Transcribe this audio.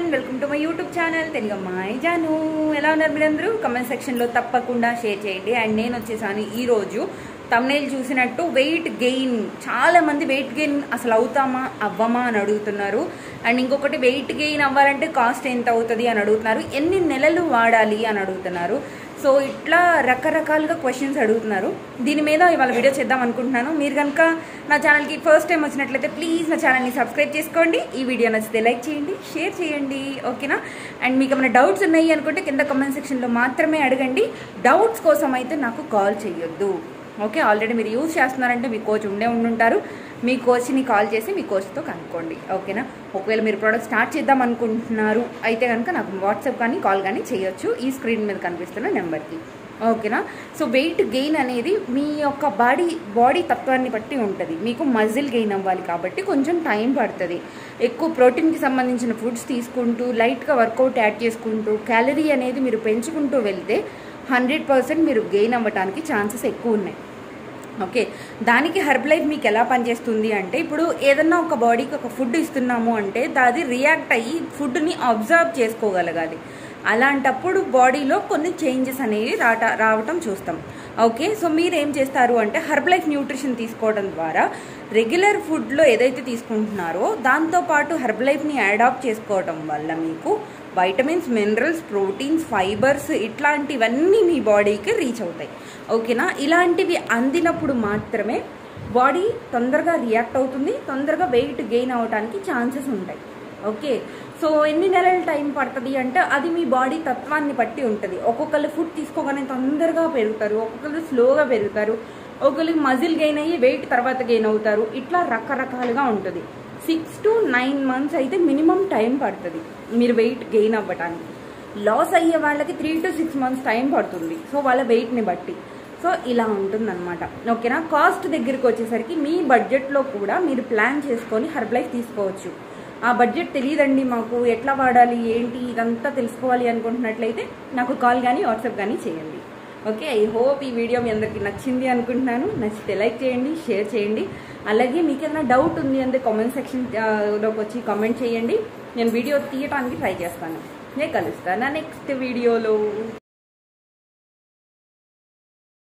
welcome to my YouTube channel Telugu అమ్మాయి జాను ఎలా ఉన్నారు మీరందరూ కమెంట్ సెక్షన్లో తప్పకుండా షేర్ చేయండి అండ్ నేను వచ్చేసాను ఈరోజు తమ్నేల్ చూసినట్టు వెయిట్ గెయిన్ చాలా మంది వెయిట్ గెయిన్ అసలు అవుతామా అవ్వమా అని అడుగుతున్నారు అండ్ ఇంకొకటి వెయిట్ గెయిన్ అవ్వాలంటే కాస్ట్ ఎంత అవుతుంది అని అడుగుతున్నారు ఎన్ని నెలలు వాడాలి అని అడుగుతున్నారు సో ఇట్లా రకరకాలుగా క్వశ్చన్స్ అడుగుతున్నారు దీని మీద ఇవాళ వీడియో చేద్దాం అనుకుంటున్నాను మీరు కనుక నా ఛానల్కి ఫస్ట్ టైం వచ్చినట్లయితే ప్లీజ్ నా ఛానల్ని సబ్స్క్రైబ్ చేసుకోండి ఈ వీడియో నచ్చితే లైక్ చేయండి షేర్ చేయండి ఓకేనా అండ్ మీకు ఏమైనా డౌట్స్ ఉన్నాయి అనుకుంటే కింద కమెంట్ సెక్షన్లో మాత్రమే అడగండి డౌట్స్ కోసం అయితే నాకు కాల్ చేయొద్దు ఓకే ఆల్రెడీ మీరు యూజ్ చేస్తున్నారంటే మీ కోచ్ ఉండే ఉండుంటారు మీ కోచ్ని కాల్ చేసి మీ కోచ్తో కనుక్కోండి ఓకేనా ఒకవేళ మీరు ప్రోడక్ట్ స్టార్ట్ చేద్దాం అనుకుంటున్నారు అయితే కనుక నాకు వాట్సాప్ కానీ కాల్ కానీ చేయొచ్చు ఈ స్క్రీన్ మీద కనిపిస్తున్న నెంబర్కి ఓకేనా సో వెయిట్ గెయిన్ అనేది మీ యొక్క బాడీ బాడీ తత్వాన్ని బట్టి ఉంటుంది మీకు మజిల్ గెయిన్ అవ్వాలి కాబట్టి కొంచెం టైం పడుతుంది ఎక్కువ ప్రోటీన్కి సంబంధించిన ఫుడ్స్ తీసుకుంటూ లైట్గా వర్కౌట్ యాడ్ చేసుకుంటూ క్యాలరీ అనేది మీరు పెంచుకుంటూ వెళ్తే హండ్రెడ్ పర్సెంట్ మీరు గెయిన్ అవ్వడానికి ఛాన్సెస్ ఎక్కువ ఉన్నాయి ఓకే దానికి హెర్బ్ లైఫ్ మీకు ఎలా పనిచేస్తుంది అంటే ఇప్పుడు ఏదన్నా ఒక బాడీకి ఒక ఫుడ్ ఇస్తున్నాము అంటే అది రియాక్ట్ అయ్యి ఫుడ్ని అబ్జర్వ్ చేసుకోగలగాలి అలాంటప్పుడు బాడీలో కొన్ని చేంజెస్ అనేవి రాట రావటం చూస్తాం ఓకే సో మీరు ఏం చేస్తారు అంటే హర్బ్ లైఫ్ న్యూట్రిషన్ తీసుకోవడం ద్వారా రెగ్యులర్ ఫుడ్లో ఏదైతే తీసుకుంటున్నారో దాంతోపాటు హర్బ్ లైఫ్ని అడాప్ట్ చేసుకోవడం వల్ల మీకు వైటమిన్స్ మినరల్స్ ప్రోటీన్స్ ఫైబర్స్ ఇట్లాంటివన్నీ మీ బాడీకి రీచ్ అవుతాయి ఓకేనా ఇలాంటివి అందినప్పుడు మాత్రమే బాడీ తొందరగా రియాక్ట్ అవుతుంది తొందరగా వెయిట్ గెయిన్ అవడానికి ఛాన్సెస్ ఉంటాయి ఓకే సో ఎన్ని నెలల టైం పడుతుంది అంటే అది మీ బాడీ తత్వాన్ని బట్టి ఉంటుంది ఒక్కొక్కరు ఫుడ్ తీసుకోగానే తొందరగా పెరుగుతారు ఒక్కొక్కరు స్లోగా పెరుగుతారు ఒక్కొక్కరికి మజిల్ గెయిన్ అయ్యి వెయిట్ తర్వాత గెయిన్ అవుతారు ఇట్లా రకరకాలుగా ఉంటుంది సిక్స్ టు నైన్ మంత్స్ అయితే మినిమం టైం పడుతుంది మీరు వెయిట్ గెయిన్ అవ్వడానికి లాస్ అయ్యే వాళ్ళకి three to six months time పడుతుంది సో వాళ్ళ వెయిట్ని బట్టి సో ఇలా ఉంటుందన్నమాట ఓకేనా కాస్ట్ దగ్గరికి వచ్చేసరికి మీ బడ్జెట్లో కూడా మీరు ప్లాన్ చేసుకొని హర్బ్ లైఫ్ తీసుకోవచ్చు ఆ బడ్జెట్ తెలియదండి మాకు ఎట్లా వాడాలి ఏంటి ఇదంతా తెలుసుకోవాలి అనుకుంటున్నట్లయితే నాకు కాల్ కానీ వాట్సాప్ కానీ చేయండి ఓకే ఐ హోప్ ఈ వీడియో మీ అందరికీ నచ్చింది అనుకుంటున్నాను నచ్చితే లైక్ చేయండి షేర్ చేయండి అలాగే మీకు ఏదైనా డౌట్ ఉంది అంటే కామెంట్ సెక్షన్ లోకి వచ్చి కామెంట్ చేయండి నేను వీడియో తీయడానికి ట్రై చేస్తాను నేను కలుస్తాను నెక్స్ట్ వీడియోలో